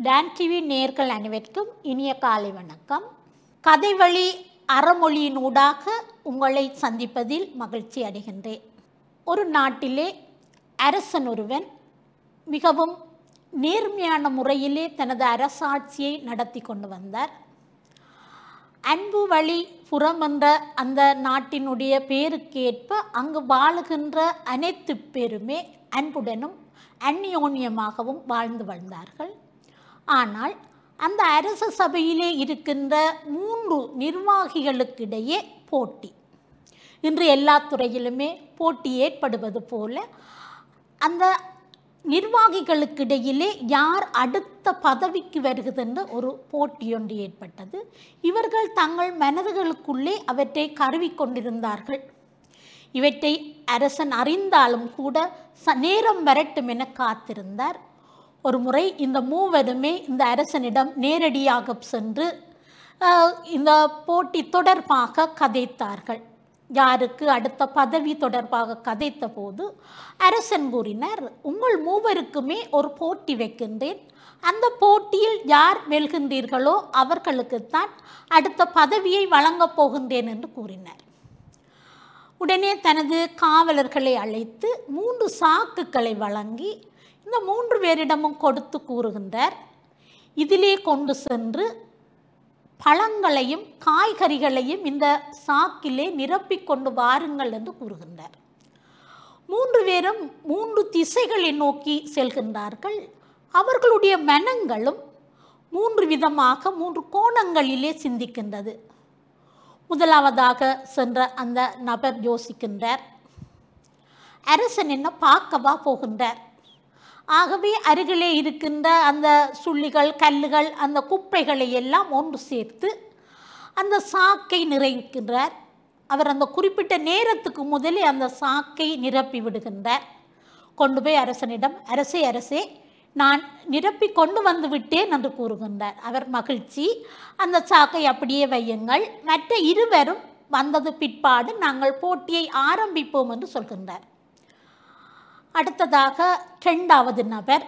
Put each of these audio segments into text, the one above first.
Don TV நேர்கள் அனைவருக்கும் இனிய காலை வணக்கம் கதை வழி அறமொழியினூடாக உங்களை சந்திப்பதில் மகிழ்ச்சி அடைகின்றேன் ஒரு நாட்டிலே அரசன் ஒருவன் மிகவும் நேர்மையான முறையிலே தனது அரசாட்சியை நடத்தி கொண்டு வந்தார் அன்பு வழி புறம் என்ற அந்த நாட்டினுடைய பேருக்கேற்ப அங்கு வாழுகின்ற அனைத்து பேருமே அன்புடனும் அந்யோன்யமாகவும் வாழ்ந்து வந்தார்கள் ஆனால் அந்த அரச சபையிலே இருக்கின்ற மூன்று நிர்வாகிகளுக்கிடையே போட்டி இன்று எல்லா துறையிலுமே போட்டி ஏற்படுவது போல அந்த நிர்வாகிகளுக்கிடையிலே யார் அடுத்த பதவிக்கு வருகுதென்று ஒரு போட்டி ஒன்று ஏற்பட்டது இவர்கள் தங்கள் மனதுகளுக்குள்ளே அவற்றை கருவி கொண்டிருந்தார்கள் இவற்றை அரசன் அறிந்தாலும் கூட ச நேரம் வரட்டும் என காத்திருந்தார் ஒரு முறை இந்த மூவருமே இந்த அரசனிடம் நேரடியாக சென்று அஹ், இந்த போட்டி தொடர்பாக கதைத்தார்கள் யாருக்கு அடுத்த பதவி தொடர்பாக கதைத்த போது அரசன் கூறினார் உங்கள் மூவருக்குமே ஒரு போட்டி வைக்கின்றேன் அந்த போட்டியில் யார் வெல்கின்றீர்களோ அவர்களுக்குத்தான் அடுத்த பதவியை வழங்கப் போகின்றேன் என்று கூறினார் உடனே தனது காவலர்களை அழைத்து மூன்று சாக்குகளை வழங்கி இந்த மூன்று பேரிடமும் கொடுத்து கூறுகின்றார் இதிலே கொண்டு சென்று பழங்களையும் காய்கறிகளையும் இந்த சாக்கிலே நிரப்பிக் கொண்டு வாருங்கள் என்று கூறுகின்றார் மூன்று பேரும் மூன்று திசைகளை நோக்கி செல்கின்றார்கள் அவர்களுடைய மனங்களும் மூன்று விதமாக மூன்று கோணங்களிலே சிந்திக்கின்றது முதலாவதாக சென்ற அந்த நபர் யோசிக்கின்றார் அரசன் என்ன பார்க்கவா போகின்றார் ஆகவே அருகிலே இருக்கின்ற அந்த சுள்ளிகள் கல்லுகள் அந்த குப்பைகளை எல்லாம் ஒன்று சேர்த்து அந்த சாக்கை நிறைக்கின்றார் அவர் அந்த குறிப்பிட்ட நேரத்துக்கு முதலே அந்த சாக்கை நிரப்பி விடுகின்றார் கொண்டு போய் அரசனிடம் அரசே அரசே நான் நிரப்பி கொண்டு வந்து விட்டேன் என்று கூறுகின்றார் அவர் மகிழ்ச்சி அந்த சாக்கை அப்படியே வையுங்கள் மற்ற இருவரும் வந்தது பிற்பாடு நாங்கள் போட்டியை ஆரம்பிப்போம் என்று சொல்கின்றார் அடுத்ததாக இரண்டாவது நபர்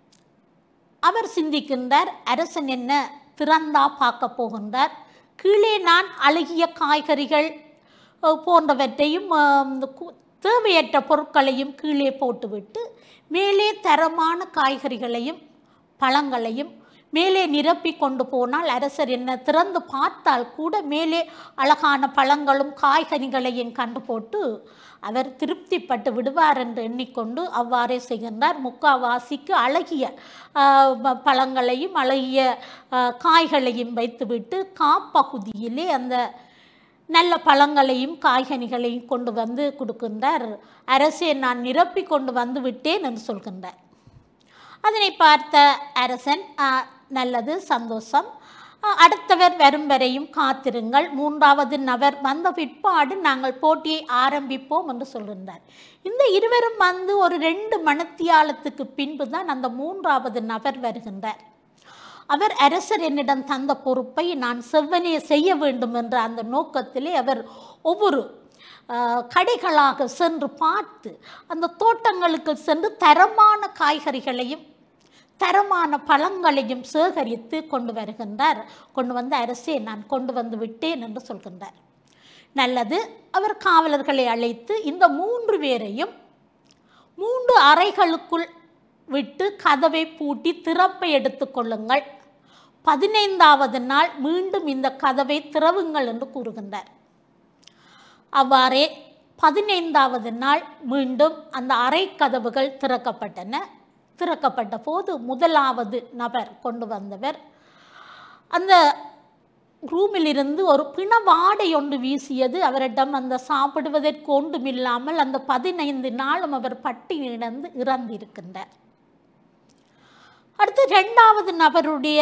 அவர் சிந்திக்கின்றார் அரசன் என்ன திறந்தா பார்க்க போகின்றார் கீழே நான் அழகிய காய்கறிகள் அஹ், போன்றவற்றையும் அஹ், இந்த கு- தேவையற்ற பொருட்களையும் கீழே போட்டுவிட்டு மேலே தரமான காய்கறிகளையும் பழங்களையும் மேலே நிரப்பி கொண்டு போனால் அரசர் என்ன திறந்து பார்த்தால் கூட மேலே அழகான பழங்களும் காய்கறிகளையும் கண்டு போட்டு அவர் திருப்திப்பட்டு விடுவார் என்று எண்ணிக்கொண்டு அவ்வாறே செய்கின்றார் முக்காவாசிக்கு அழகிய ஆஹ், ப- பழங்களையும் அழகிய ஆஹ், காய்களையும் வைத்துவிட்டு காப்பகுதியிலே அந்த நல்ல பழங்களையும் காய்கனிகளையும் கொண்டு வந்து கொடுக்கின்றார் அரசே நான் நிரப்பி கொண்டு வந்து விட்டேன் என்று சொல்கின்றார் அதனை பார்த்த அரசன் "ஆ, நல்லது சந்தோஷம் ஆ, அடுத்தவர் வரும் வரையும் காத்திருங்கள் மூன்றாவது நபர் வந்த பிற்பாடு நாங்கள் போட்டியை ஆரம்பிப்போம் என்று சொல்கின்றார் இந்த இருவரும் வந்து ஒரு ரெண்டு மணத்தியாலத்துக்கு பின்பு தான் அந்த மூன்றாவது நபர் வருகின்றார் அவர் அரசர் என்னிடம் தந்த பொறுப்பை நான் செவ்வனே செய்ய வேண்டும் என்ற அந்த நோக்கத்திலே அவர் ஒவ்வொரு ஆஹ், கடைகளாக சென்று பார்த்து அந்த தோட்டங்களுக்கு சென்று தரமான காய்கறிகளையும் தரமான பழங்களையும் சேகரித்து கொண்டு வருகின்றார் கொண்டு வந்து அரசே நான் கொண்டு வந்து விட்டேன் என்று சொல்கின்றார் நல்லது அவர் காவலர்களை அழைத்து இந்த மூன்று பேரையும் மூன்று அறைகளுக்குள் விட்டு கதவை பூட்டி திறப்பை எடுத்துக்கொள்ளுங்கள் பதினைந்தாவது நாள் மீண்டும் இந்த கதவை திறவுங்கள் என்று கூறுகின்றார் அவ்வாறே பதினைந்தாவது நாள் மீண்டும் அந்த அறை கதவுகள் திறக்கப்பட்டன திறக்கப்பட்ட போது முதலாவது நபர் கொண்டு வந்தவர் அந்த ரூமிலிருந்து ஒரு பிணவாடை ஒன்று வீசியது அவரிடம் அந்த சாப்பிடுவதற்கு ஒன்றுமில்லாமல் அந்த பதினைந்து நாளும் அவர் பட்டினிடந்து இறந்திருக்கின்றார் அடுத்து இரண்டாவது நபருடைய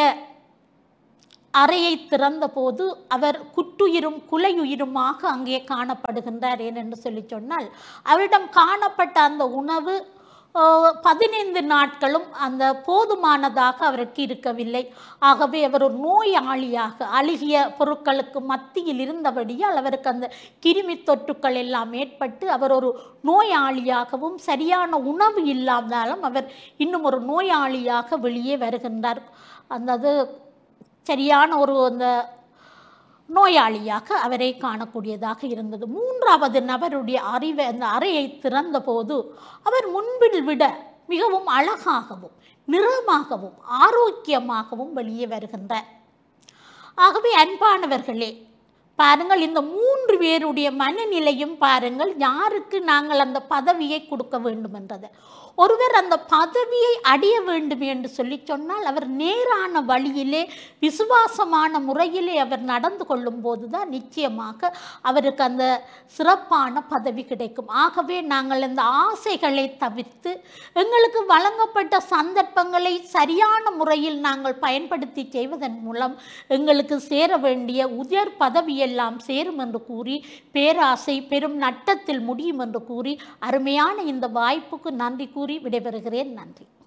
அறையை திறந்தபோது அவர் குற்றுயிரும் குலையுயிருமாக அங்கே காணப்படுகின்றார் ஏனென்று சொல்லி சொன்னால் அவரிடம் காணப்பட்ட அந்த உணவு அஹ், பதினைந்து நாட்களும் அந்த போதுமானதாக அவருக்கு இருக்கவில்லை ஆகவே அவர் ஒரு நோயாளியாக அழுகிய பொருட்களுக்கு மத்தியில் இருந்தபடியால் அவருக்கு அந்த கிருமி தொற்றுக்கள் எல்லாம் ஏற்பட்டு அவர் ஒரு நோயாளியாகவும் சரியான உணவு இல்லாதாலும் அவர் இன்னும் ஒரு நோயாளியாக வெளியே வருகின்றார் அந்த அது சரியான ஒரு அந்த நோயாளியாக அவரை காணக்கூடியதாக இருந்தது மூன்றாவது நபருடைய அறிவை அந்த அறையை திறந்தபோது அவர் முன்பில் விட மிகவும் அழகாகவும் நிறமாகவும் ஆரோக்கியமாகவும் வெளியே வருகின்றார் ஆகவே அன்பானவர்களே பாருங்கள் இந்த மூன்று பேருடைய மனநிலையும் பாருங்கள் யாருக்கு நாங்கள் அந்த பதவியை கொடுக்க வேண்டும் என்றது ஒருவர் அந்த பதவியை அடைய வேண்டும் என்று சொல்லி சொன்னால் அவர் நேரான வழியிலே விசுவாசமான முறையிலே அவர் நடந்து கொள்ளும் போதுதான் நிச்சயமாக அவருக்கு அந்த சிறப்பான பதவி கிடைக்கும் ஆகவே நாங்கள் இந்த ஆசைகளை தவிர்த்து எங்களுக்கு வழங்கப்பட்ட சந்தர்ப்பங்களை சரியான முறையில் நாங்கள் பயன்படுத்தி செய்வதன் மூலம் எங்களுக்கு சேர வேண்டிய உயர் பதவியெல்லாம் சேரும் என்று கூறி பேராசை பெரும் நட்டத்தில் முடியும் என்று கூறி அருமையான இந்த வாய்ப்புக்கு நன்றி கூறி விடைபெறுகிறேன் நன்றி